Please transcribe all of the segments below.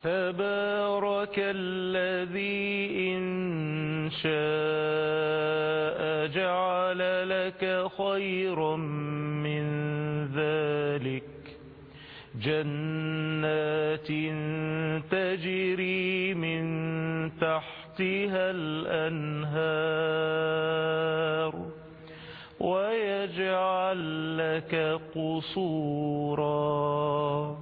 تبارك الذي إن شاء جعل لك خيرا من ذلك جنات تجري من تحتها الأنهار ويجعل لك قصورا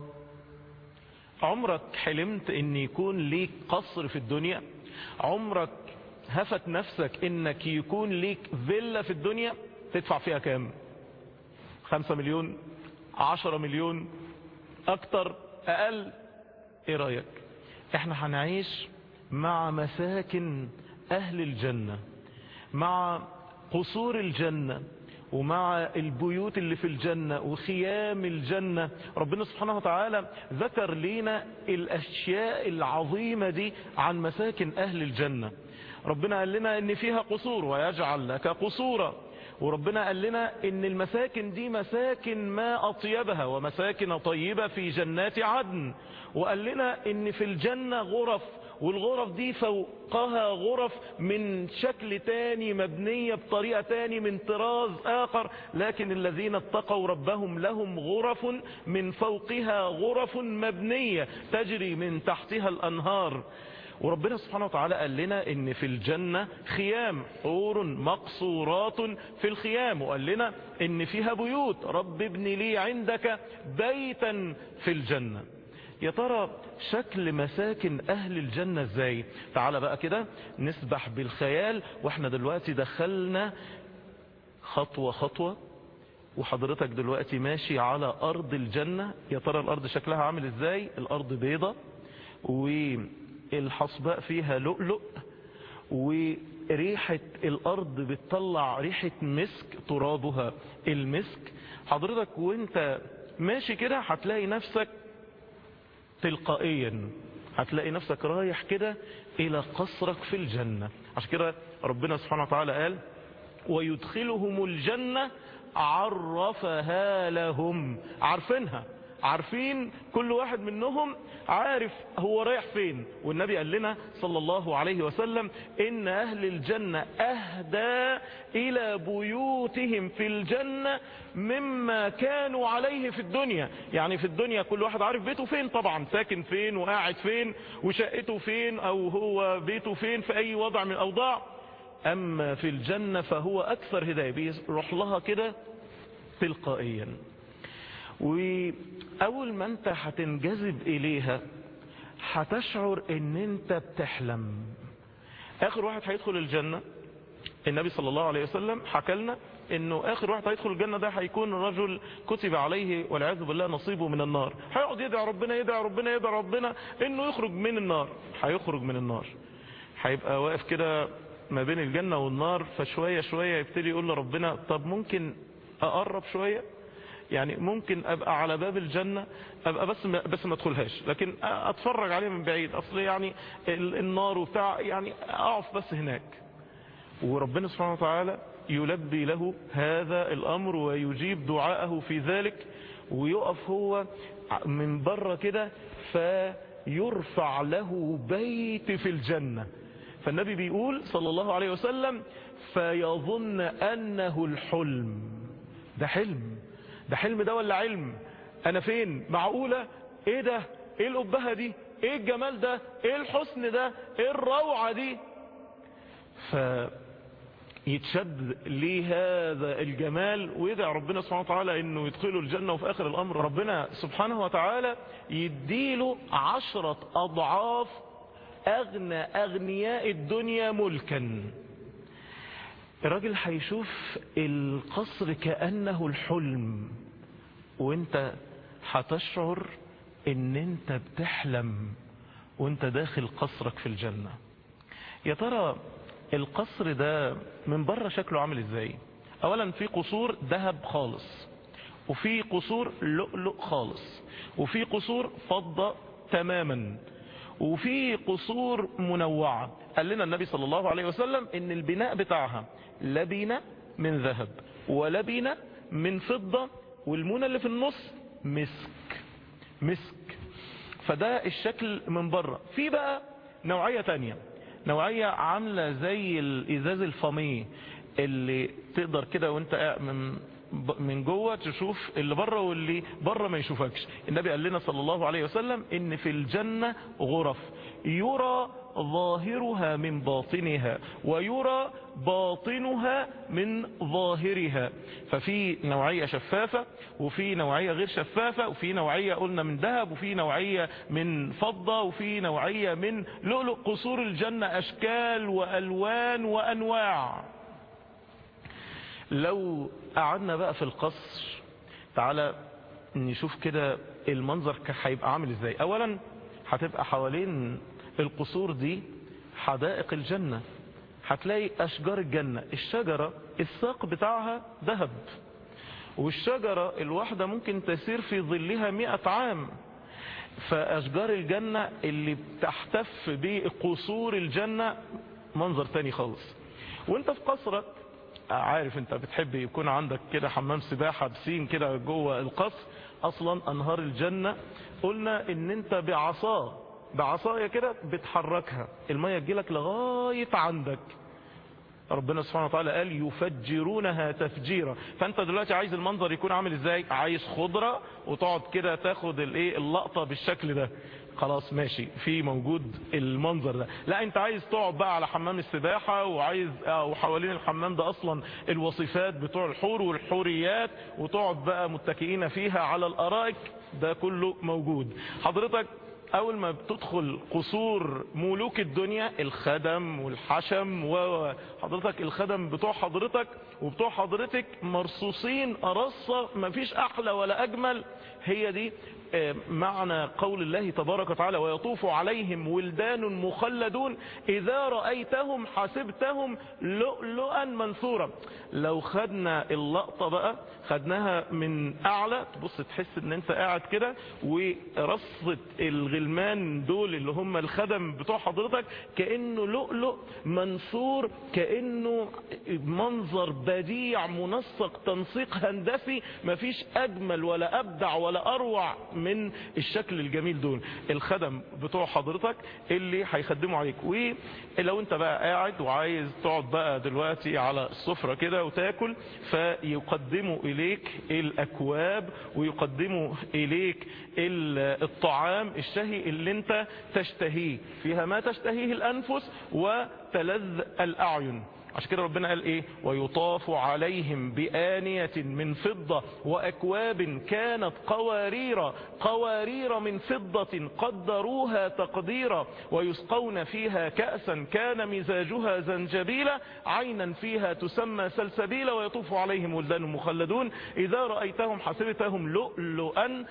عمرك حلمت ان يكون ليك قصر في الدنيا عمرك هفت نفسك انك يكون ليك فيلا في الدنيا تدفع فيها كام خمسة مليون عشرة مليون اكتر اقل ايه رأيك احنا هنعيش مع مساكن اهل الجنة مع قصور الجنة ومع البيوت اللي في الجنة وخيام الجنة ربنا سبحانه وتعالى ذكر لنا الأشياء العظيمة دي عن مساكن أهل الجنة ربنا قال لنا ان فيها قصور ويجعل لك قصورا وربنا قال لنا ان المساكن دي مساكن ما اطيبها ومساكن طيبة في جنات عدن وقال لنا ان في الجنة غرف والغرف دي فوقها غرف من شكل تاني مبنية بطريقة تاني من طراز آخر لكن الذين اتقوا ربهم لهم غرف من فوقها غرف مبنية تجري من تحتها الأنهار وربنا سبحانه وتعالى قال لنا ان في الجنة خيام حور مقصورات في الخيام وقال لنا ان فيها بيوت رب ابن لي عندك بيتا في الجنة يا ترى شكل مساكن اهل الجنة ازاي تعال بقى كده نسبح بالخيال واحنا دلوقتي دخلنا خطوة خطوة وحضرتك دلوقتي ماشي على ارض الجنة يا ترى الارض شكلها عامل ازاي الارض بيضة والحصباء فيها لؤلؤ وريحة الارض بتطلع ريحة مسك ترابها المسك حضرتك وانت ماشي كده هتلاقي نفسك تلقائيا هتلاقي نفسك رايح كده الى قصرك في الجنة عشان كده ربنا سبحانه وتعالى قال ويدخلهم الجنة عرفها لهم عارفينها عارفين كل واحد منهم عارف هو رايح فين والنبي قال لنا صلى الله عليه وسلم ان اهل الجنة اهدى الى بيوتهم في الجنة مما كانوا عليه في الدنيا يعني في الدنيا كل واحد عارف بيته فين طبعا ساكن فين وقاعد فين وشقته فين او هو بيته فين في اي وضع من الاوضاع اما في الجنة فهو اكثر هداية بيروح لها كده تلقائيا واول ما انت هتنجذب اليها هتشعر ان انت بتحلم اخر واحد هيدخل الجنة النبي صلى الله عليه وسلم حكى لنا انه اخر واحد هيدخل الجنة ده هيكون رجل كتب عليه والعياذ بالله نصيبه من النار هيقعد يدعي ربنا يدعي ربنا يدعي ربنا انه يخرج من النار هيخرج من النار هيبقى واقف كده ما بين الجنة والنار فشوية شوية يبتدي يقول لربنا طب ممكن اقرب شوية يعني ممكن ابقى على باب الجنة ابقى بس ما بس ما ادخلهاش لكن اتفرج عليها من بعيد اصل يعني النار وبتاع يعني اقف بس هناك وربنا سبحانه وتعالى يلبي له هذا الامر ويجيب دعاءه في ذلك ويقف هو من بره كده فيرفع له بيت في الجنة فالنبي بيقول صلى الله عليه وسلم فيظن انه الحلم ده حلم ده حلم ده ولا علم انا فين معقولة ايه ده ايه القبهة دي ايه الجمال ده ايه الحسن ده ايه الروعة دي فيتشد لهذا الجمال ويدعي ربنا سبحانه وتعالى انه يدخله الجنة وفي اخر الامر ربنا سبحانه وتعالى يديله عشرة اضعاف اغنى اغنياء الدنيا ملكا الراجل هيشوف القصر كأنه الحلم وانت هتشعر ان انت بتحلم وانت داخل قصرك في الجنة يا ترى القصر ده من بره شكله عامل ازاي اولا في قصور ذهب خالص وفي قصور لؤلؤ خالص وفي قصور فضة تماما وفي قصور منوعة قال لنا النبي صلى الله عليه وسلم ان البناء بتاعها لبنة من ذهب ولبنة من فضة والمونة اللي في النص مسك مسك فده الشكل من بره في بقى نوعية تانية نوعية عاملة زي الازاز الفامي اللي تقدر كده وانت قاعد من من جوه تشوف اللي بره واللي بره ما يشوفكش النبي قال لنا صلى الله عليه وسلم ان في الجنة غرف يرى ظاهرها من باطنها ويرى باطنها من ظاهرها ففي نوعية شفافة وفي نوعية غير شفافة وفي نوعية قلنا من ذهب وفي نوعية من فضة وفي نوعية من لؤلؤ قصور الجنة أشكال وألوان وأنواع لو قعدنا بقى في القصر تعالى نشوف كده المنظر هيبقى عامل ازاي اولا هتبقى حوالين القصور دي حدائق الجنة هتلاقي اشجار الجنة الشجرة الساق بتاعها ذهب والشجرة الواحدة ممكن تسير في ظلها مئة عام فاشجار الجنة اللي بتحتف بقصور الجنة منظر تاني خالص وانت في قصرك عارف انت بتحب يكون عندك كده حمام سباحة بسين كده جوه القصر اصلا انهار الجنة قلنا ان انت بعصاه بعصاية كده بتحركها المية تجيلك لغاية عندك ربنا سبحانه وتعالى قال يفجرونها تفجيرا فانت دلوقتي عايز المنظر يكون عامل ازاي عايز خضرة وتقعد كده تاخد الايه اللقطة بالشكل ده خلاص ماشي في موجود المنظر ده لا انت عايز تقعد بقى على حمام السباحة وعايز اه وحوالين الحمام ده اصلا الوصفات بتوع الحور والحوريات وتقعد بقى متكئين فيها على الارائك ده كله موجود حضرتك اول ما بتدخل قصور ملوك الدنيا الخدم والحشم وحضرتك الخدم بتوع حضرتك وبتوع حضرتك مرصوصين ارصة مفيش احلى ولا اجمل هي دي معنى قول الله تبارك وتعالى ويطوف عليهم ولدان مخلدون إذا رأيتهم حسبتهم لؤلؤا منثورا لو خدنا اللقطة بقى خدناها من أعلى تبص تحس ان انت قاعد كده ورصة الغلمان دول اللي هم الخدم بتوع حضرتك كأنه لؤلؤ منثور كأنه منظر بديع منسق تنسيق هندسي مفيش أجمل ولا أبدع ولا أروع من الشكل الجميل دول الخدم بتوع حضرتك اللي هيخدموا عليك ولو انت بقى قاعد وعايز تقعد بقى دلوقتي على السفرة كده وتاكل فيقدموا اليك الاكواب ويقدموا اليك الطعام الشهي اللي انت تشتهيه فيها ما تشتهيه الانفس وتلذ الاعين عشان كده ربنا قال ايه ويطاف عليهم بآنية من فضة وأكواب كانت قوارير قوارير من فضة قدروها تقديرا ويسقون فيها كأسا كان مزاجها زنجبيلا عينا فيها تسمى سلسبيلا ويطوف عليهم ولدان مخلدون إذا رأيتهم حسبتهم لؤلؤا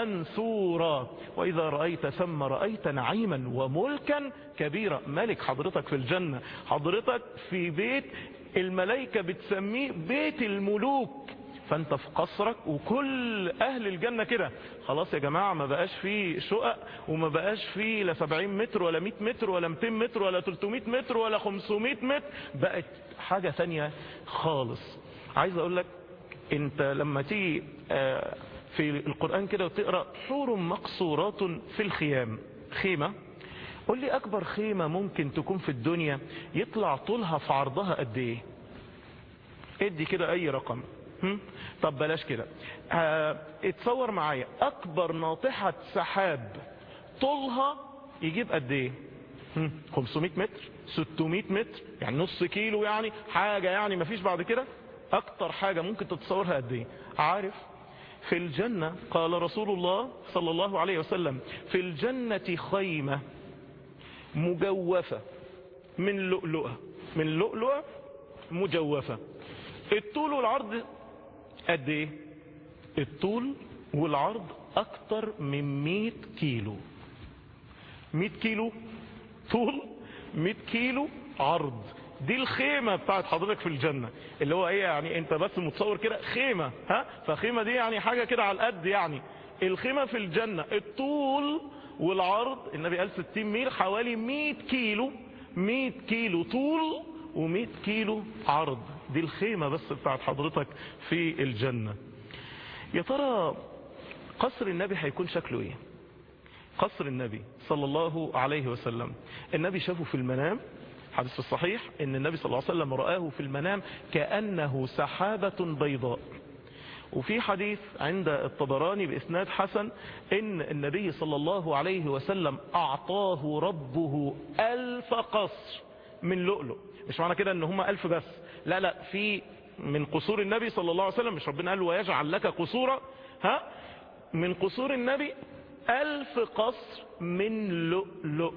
منثورا وإذا رأيت ثم رأيت نعيما وملكا كبيرا ملك حضرتك في الجنة حضرتك في بيت الملائكة بتسميه بيت الملوك فانت في قصرك وكل اهل الجنة كده خلاص يا جماعة ما بقاش فيه شقق وما بقاش فيه لا 70 متر ولا 100 متر ولا 200 متر ولا 300 متر ولا 500 متر بقت حاجة ثانية خالص عايز اقول لك انت لما تيجي في القرآن كده وتقرأ حور مقصورات في الخيام خيمة قول لي اكبر خيمة ممكن تكون في الدنيا يطلع طولها في عرضها قد ايه ادي كده اي رقم هم؟ طب بلاش كده اه اتصور معايا اكبر ناطحة سحاب طولها يجيب قد ايه 500 متر 600 متر يعني نص كيلو يعني حاجة يعني مفيش بعد كده اكتر حاجة ممكن تتصورها قد ايه عارف في الجنة قال رسول الله صلى الله عليه وسلم في الجنة خيمة مجوفة من لؤلؤة من لؤلؤة مجوفة الطول والعرض قد ايه الطول والعرض اكتر من 100 كيلو 100 كيلو طول 100 كيلو عرض دي الخيمة بتاعت حضرتك في الجنة اللي هو ايه يعني انت بس متصور كده خيمة ها فخيمة دي يعني حاجة كده على القد يعني الخيمة في الجنة الطول والعرض النبي قال 60 ميل حوالي 100 كيلو 100 كيلو طول و100 كيلو عرض دي الخيمة بس بتاعت حضرتك في الجنة يا ترى قصر النبي هيكون شكله ايه قصر النبي صلى الله عليه وسلم النبي شافه في المنام حديث الصحيح ان النبي صلى الله عليه وسلم رآه في المنام كأنه سحابة بيضاء وفي حديث عند الطبراني بإسناد حسن إن النبي صلى الله عليه وسلم أعطاه ربه ألف قصر من لؤلؤ مش معنى كده ان هم ألف بس لا لا في من قصور النبي صلى الله عليه وسلم مش ربنا قال ويجعل لك قصورا ها من قصور النبي ألف قصر من لؤلؤ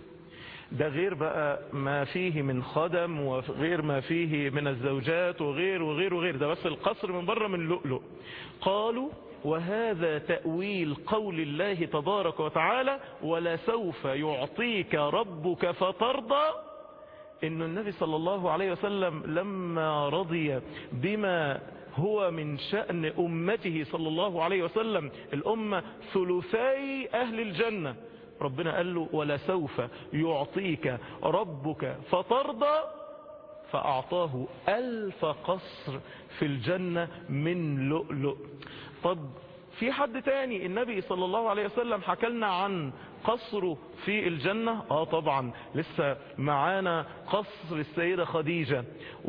ده غير بقى ما فيه من خدم وغير ما فيه من الزوجات وغير وغير وغير ده بس القصر من بره من لؤلؤ قالوا وهذا تأويل قول الله تبارك وتعالى ولسوف يعطيك ربك فترضى ان النبي صلى الله عليه وسلم لما رضي بما هو من شأن أمته صلى الله عليه وسلم الأمة ثلثي أهل الجنة ربنا قال له ولسوف يعطيك ربك فترضى فأعطاه ألف قصر في الجنة من لؤلؤ طب في حد تاني النبي صلى الله عليه وسلم حكى لنا عن قصره في الجنة اه طبعا لسه معانا قصر السيدة خديجة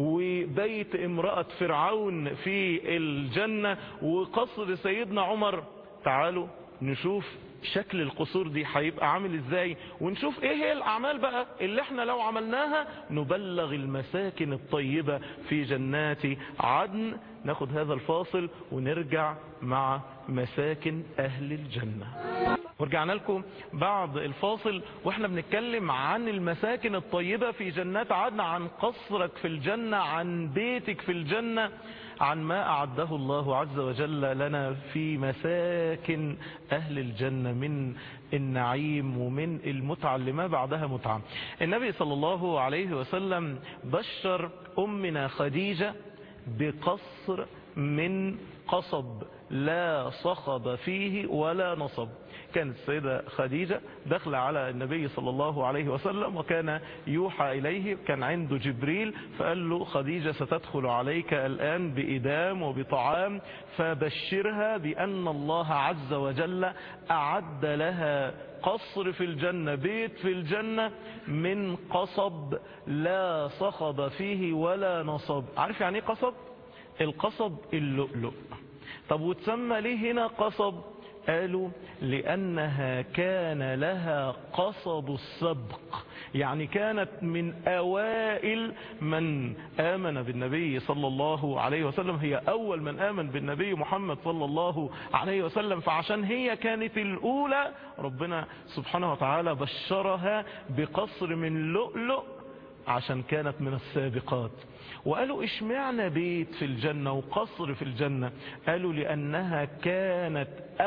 وبيت امرأة فرعون في الجنة وقصر سيدنا عمر تعالوا نشوف شكل القصور دي هيبقى عامل ازاي ونشوف ايه هي الاعمال بقى اللي احنا لو عملناها نبلغ المساكن الطيبة في جنات عدن ناخد هذا الفاصل ونرجع مع مساكن اهل الجنة ورجعنا لكم بعد الفاصل واحنا بنتكلم عن المساكن الطيبة في جنات عدن عن قصرك في الجنة عن بيتك في الجنة عن ما أعده الله عز وجل لنا في مساكن أهل الجنة من النعيم ومن المتعة اللي ما بعدها متعة النبي صلى الله عليه وسلم بشر أمنا خديجة بقصر من قصب لا صخب فيه ولا نصب كانت السيدة خديجة دخل على النبي صلى الله عليه وسلم وكان يوحى إليه كان عنده جبريل فقال له خديجة ستدخل عليك الآن بإدام وبطعام فبشرها بأن الله عز وجل أعد لها قصر في الجنة بيت في الجنة من قصب لا صخب فيه ولا نصب عارف يعني ايه قصب القصب اللؤلؤ طب وتسمى ليه هنا قصب قالوا لأنها كان لها قصب السبق يعني كانت من أوائل من آمن بالنبي صلى الله عليه وسلم هي أول من آمن بالنبي محمد صلى الله عليه وسلم فعشان هي كانت الأولى ربنا سبحانه وتعالى بشرها بقصر من لؤلؤ عشان كانت من السابقات وقالوا اشمعنى بيت في الجنة وقصر في الجنة قالوا لأنها كانت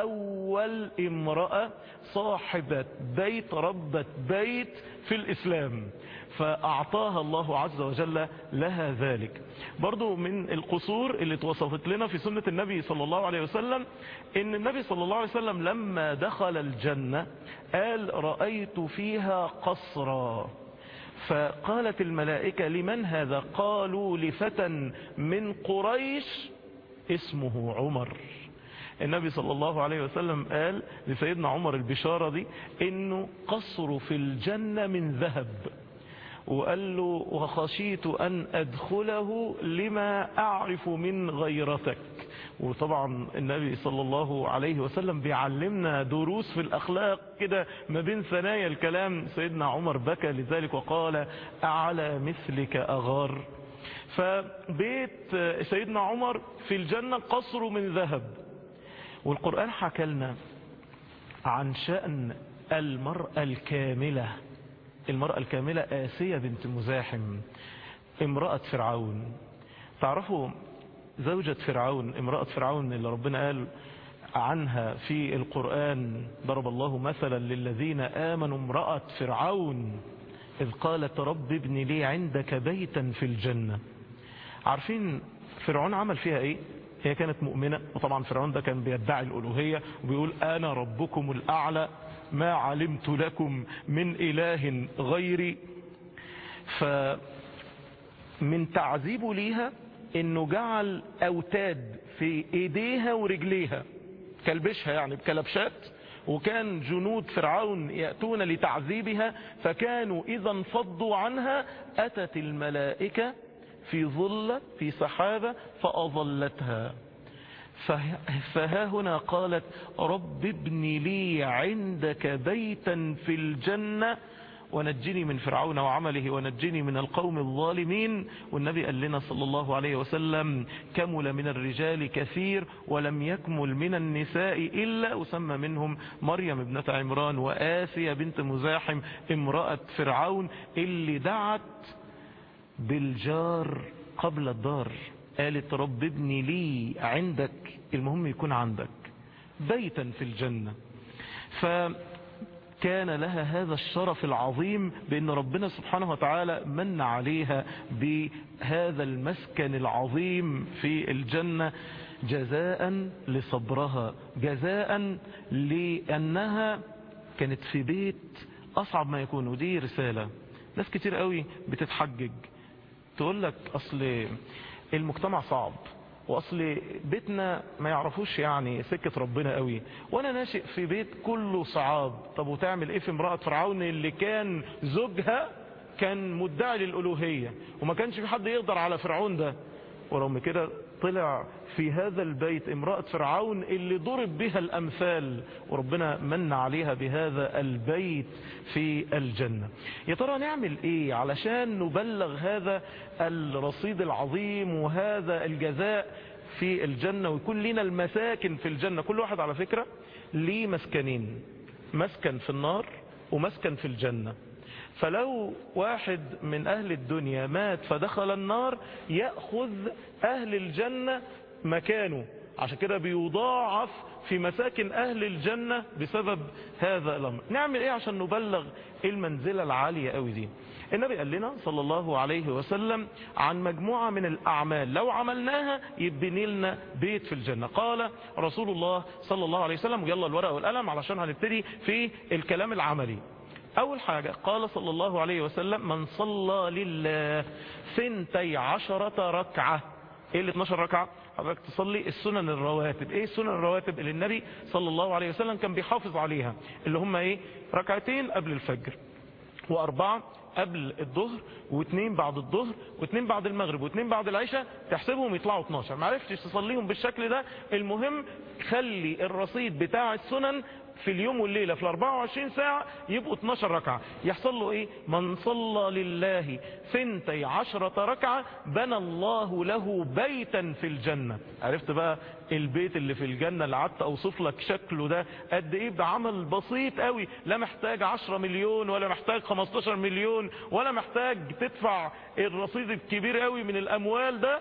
أول امرأة صاحبة بيت ربة بيت في الإسلام فأعطاها الله عز وجل لها ذلك برضو من القصور اللي توصفت لنا في سنة النبي صلى الله عليه وسلم ان النبي صلى الله عليه وسلم لما دخل الجنة قال رأيت فيها قصرا فقالت الملائكة لمن هذا قالوا لفتى من قريش اسمه عمر النبي صلى الله عليه وسلم قال لسيدنا عمر البشارة دي انه قصر في الجنة من ذهب وقال له وخشيت ان ادخله لما اعرف من غيرتك وطبعا النبي صلى الله عليه وسلم بيعلمنا دروس في الاخلاق كده ما بين ثنايا الكلام سيدنا عمر بكى لذلك وقال اعلى مثلك اغار فبيت سيدنا عمر في الجنة قصر من ذهب والقرآن حكى لنا عن شأن المرأة الكاملة المرأة الكاملة آسية بنت مزاحم امرأة فرعون تعرفوا زوجة فرعون امرأة فرعون اللي ربنا قال عنها في القرآن ضرب الله مثلا للذين آمنوا امرأة فرعون إذ قالت رب ابن لي عندك بيتا في الجنة عارفين فرعون عمل فيها ايه هي كانت مؤمنة وطبعا فرعون ده كان بيدعي الألوهية وبيقول أنا ربكم الأعلى ما علمت لكم من إله غيري فمن تعذيبه ليها انه جعل اوتاد في ايديها ورجليها كلبشها يعني بكلبشات وكان جنود فرعون يأتون لتعذيبها فكانوا إذا انفضوا عنها أتت الملائكة في ظل في سحابة فأظلتها فها هنا قالت رب ابن لي عندك بيتا في الجنة ونجني من فرعون وعمله ونجني من القوم الظالمين والنبي قال لنا صلى الله عليه وسلم كمل من الرجال كثير ولم يكمل من النساء إلا أسمى منهم مريم ابنة عمران وآسيا بنت مزاحم امرأة فرعون اللي دعت بالجار قبل الدار قالت رب ابني لي عندك المهم يكون عندك بيتا في الجنة فكان لها هذا الشرف العظيم بأن ربنا سبحانه وتعالى من عليها بهذا المسكن العظيم في الجنة جزاء لصبرها جزاء لأنها كانت في بيت أصعب ما يكون ودي رسالة ناس كتير قوي بتتحجج تقول لك أصل المجتمع صعب واصل بيتنا ما يعرفوش يعني سكة ربنا قوي وانا ناشئ في بيت كله صعاب طب وتعمل ايه في امرأة فرعون اللي كان زوجها كان مدعي للألوهية وما كانش في حد يقدر على فرعون ده ورغم كده طلع في هذا البيت امرأة فرعون اللي ضرب بها الأمثال وربنا من عليها بهذا البيت في الجنة يا ترى نعمل ايه علشان نبلغ هذا الرصيد العظيم وهذا الجزاء في الجنة ويكون لنا المساكن في الجنة كل واحد على فكرة ليه مسكنين مسكن في النار ومسكن في الجنة فلو واحد من أهل الدنيا مات فدخل النار يأخذ أهل الجنة مكانه عشان كده بيضاعف في مساكن أهل الجنة بسبب هذا الأمر نعمل إيه عشان نبلغ المنزلة العالية قوي دي النبي قال لنا صلى الله عليه وسلم عن مجموعة من الأعمال لو عملناها يبني لنا بيت في الجنة قال رسول الله صلى الله عليه وسلم يلا الورقة والقلم علشان هنبتدي في الكلام العملي أول حاجة قال صلى الله عليه وسلم من صلى لله سنتي عشرة ركعة ايه اللي 12 ركعة حضرتك تصلي السنن الرواتب ايه السنن الرواتب اللي النبي صلى الله عليه وسلم كان بيحافظ عليها اللي هم ايه ركعتين قبل الفجر واربعة قبل الظهر واثنين بعد الظهر واثنين بعد المغرب واثنين بعد العشاء تحسبهم يطلعوا 12 ما عرفتش تصليهم بالشكل ده المهم خلي الرصيد بتاع السنن في اليوم والليلة في ال 24 ساعة يبقوا 12 ركعة يحصل له ايه من صلى لله ثنتي عشرة ركعة بنى الله له بيتا في الجنة عرفت بقى البيت اللي في الجنة اللي قعدت اوصف لك شكله ده قد ايه بعمل بسيط قوي لا محتاج 10 مليون ولا محتاج 15 مليون ولا محتاج تدفع الرصيد الكبير قوي من الاموال ده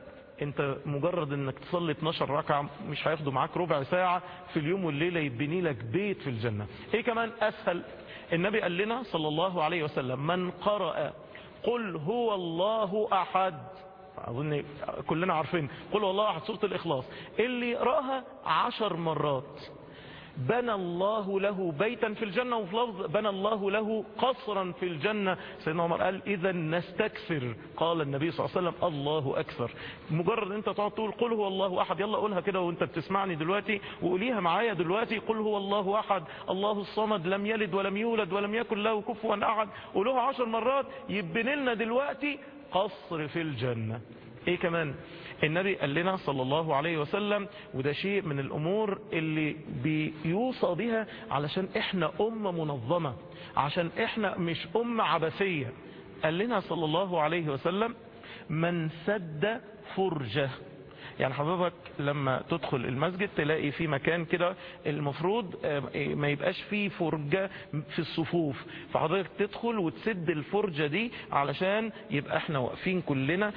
انت مجرد انك تصلي 12 ركعة مش هياخدوا معاك ربع ساعة في اليوم والليلة يبني لك بيت في الجنة ايه كمان اسهل النبي قال لنا صلى الله عليه وسلم من قرأ قل هو الله احد اظن كلنا عارفين قل هو الله احد سورة الاخلاص اللي يقرأها عشر مرات بنى الله له بيتا في الجنة وفي لفظ بنى الله له قصرا في الجنة سيدنا عمر قال اذا نستكثر قال النبي صلى الله عليه وسلم الله اكثر مجرد انت تقعد تقول قل هو الله احد يلا قولها كده وانت بتسمعني دلوقتي وقوليها معايا دلوقتي قل هو الله احد الله الصمد لم يلد ولم يولد ولم يكن له كفوا احد قولوها عشر مرات يبني لنا دلوقتي قصر في الجنة ايه كمان النبي قال لنا صلى الله عليه وسلم وده شيء من الامور اللي بيوصى بها علشان احنا امة منظمة عشان احنا مش امة عبثية قال لنا صلى الله عليه وسلم من سد فرجه يعني حضرتك لما تدخل المسجد تلاقي في مكان كده المفروض ما يبقاش فيه فرجة في الصفوف فحضرتك تدخل وتسد الفرجة دي علشان يبقى احنا واقفين كلنا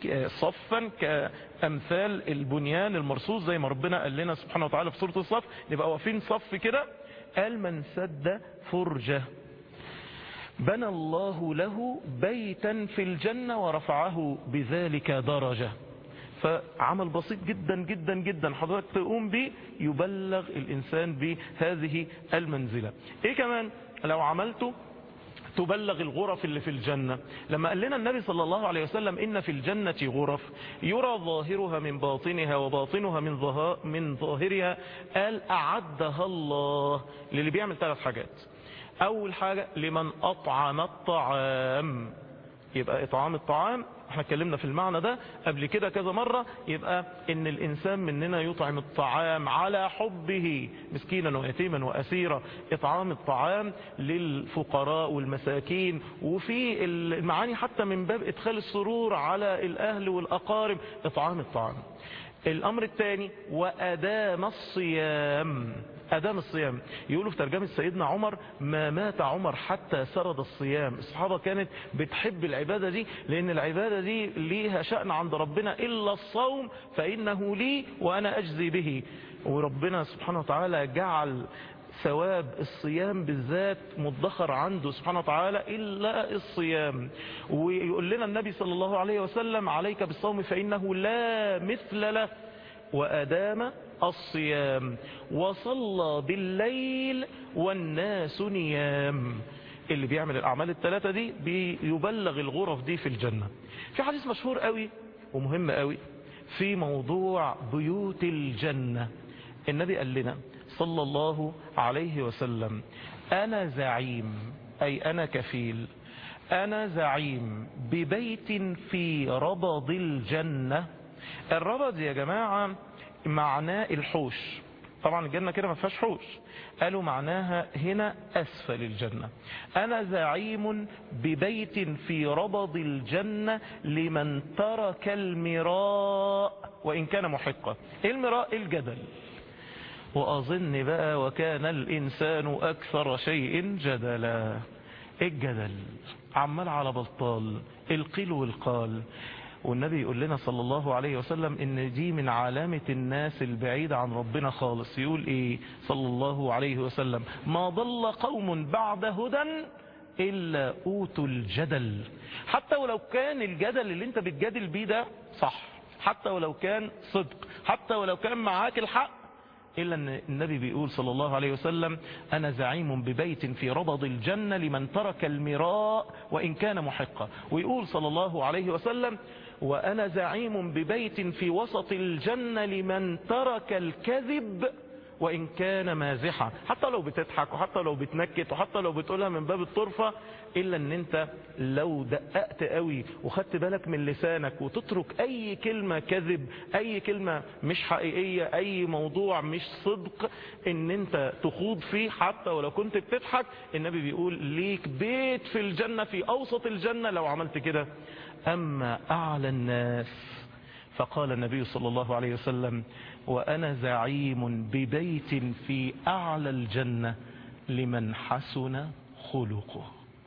صفا كأمثال البنيان المرصوص زي ما ربنا قال لنا سبحانه وتعالى في سورة الصف نبقى واقفين صف كده قال من سد فرجة بنى الله له بيتا في الجنة ورفعه بذلك درجة فعمل بسيط جدا جدا جدا حضرتك تقوم به يبلغ الإنسان بهذه المنزلة ايه كمان لو عملته تبلغ الغرف اللي في الجنة لما قال لنا النبي صلى الله عليه وسلم إن في الجنة غرف يرى ظاهرها من باطنها وباطنها من, ظها من ظاهرها قال أعدها الله للي بيعمل ثلاث حاجات أول حاجة لمن أطعم الطعام يبقى إطعام الطعام احنا اتكلمنا في المعنى ده قبل كده كذا مرة يبقى ان الانسان مننا يطعم الطعام على حبه مسكينا ويتيما واسيرا اطعام الطعام للفقراء والمساكين وفي المعاني حتى من باب ادخال السرور على الاهل والاقارب اطعام الطعام الامر الثاني وادام الصيام أدام الصيام يقولوا في ترجمة سيدنا عمر ما مات عمر حتى سرد الصيام الصحابة كانت بتحب العبادة دي لأن العبادة دي ليها شأن عند ربنا إلا الصوم فإنه لي وأنا أجزي به وربنا سبحانه وتعالى جعل ثواب الصيام بالذات مدخر عنده سبحانه وتعالى إلا الصيام ويقول لنا النبي صلى الله عليه وسلم عليك بالصوم فإنه لا مثل له وأدام الصيام وصلى بالليل والناس نيام اللي بيعمل الأعمال الثلاثة دي بيبلغ الغرف دي في الجنة في حديث مشهور قوي ومهم قوي في موضوع بيوت الجنة النبي قال لنا صلى الله عليه وسلم أنا زعيم أي أنا كفيل أنا زعيم ببيت في ربض الجنة الربض يا جماعة معناه الحوش طبعا الجنة كده ما فيهاش حوش قالوا معناها هنا أسفل الجنة أنا زعيم ببيت في ربض الجنة لمن ترك المراء وإن كان محقا المراء الجدل وأظن بقى وكان الإنسان أكثر شيء جدلا الجدل عمال على بلطال القيل والقال والنبي يقول لنا صلى الله عليه وسلم ان دي من علامة الناس البعيدة عن ربنا خالص يقول ايه صلى الله عليه وسلم ما ضل قوم بعد هدى الا اوتوا الجدل حتى ولو كان الجدل اللي انت بتجادل بيه ده صح حتى ولو كان صدق حتى ولو كان معاك الحق إلا أن النبي بيقول صلى الله عليه وسلم أنا زعيم ببيت في ربض الجنة لمن ترك المراء وإن كان محقا ويقول صلى الله عليه وسلم وأنا زعيم ببيت في وسط الجنة لمن ترك الكذب وإن كان مازحا حتى لو بتضحك وحتى لو بتنكت وحتى لو بتقولها من باب الطرفة إلا أن أنت لو دققت قوي وخدت بالك من لسانك وتترك أي كلمة كذب أي كلمة مش حقيقية أي موضوع مش صدق أن أنت تخوض فيه حتى ولو كنت بتضحك النبي بيقول ليك بيت في الجنة في أوسط الجنة لو عملت كده أما أعلى الناس فقال النبي صلى الله عليه وسلم وأنا زعيم ببيت في أعلى الجنة لمن حسن خلقه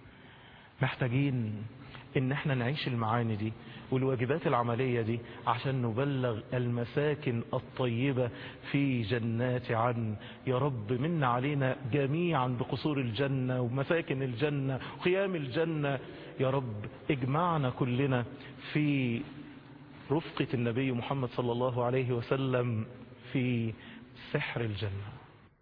محتاجين ان احنا نعيش المعاني دي والواجبات العملية دي عشان نبلغ المساكن الطيبة في جنات عدن يا رب من علينا جميعا بقصور الجنة ومساكن الجنة وقيام الجنة يا رب اجمعنا كلنا في رفقة النبي محمد صلى الله عليه وسلم في سحر الجنة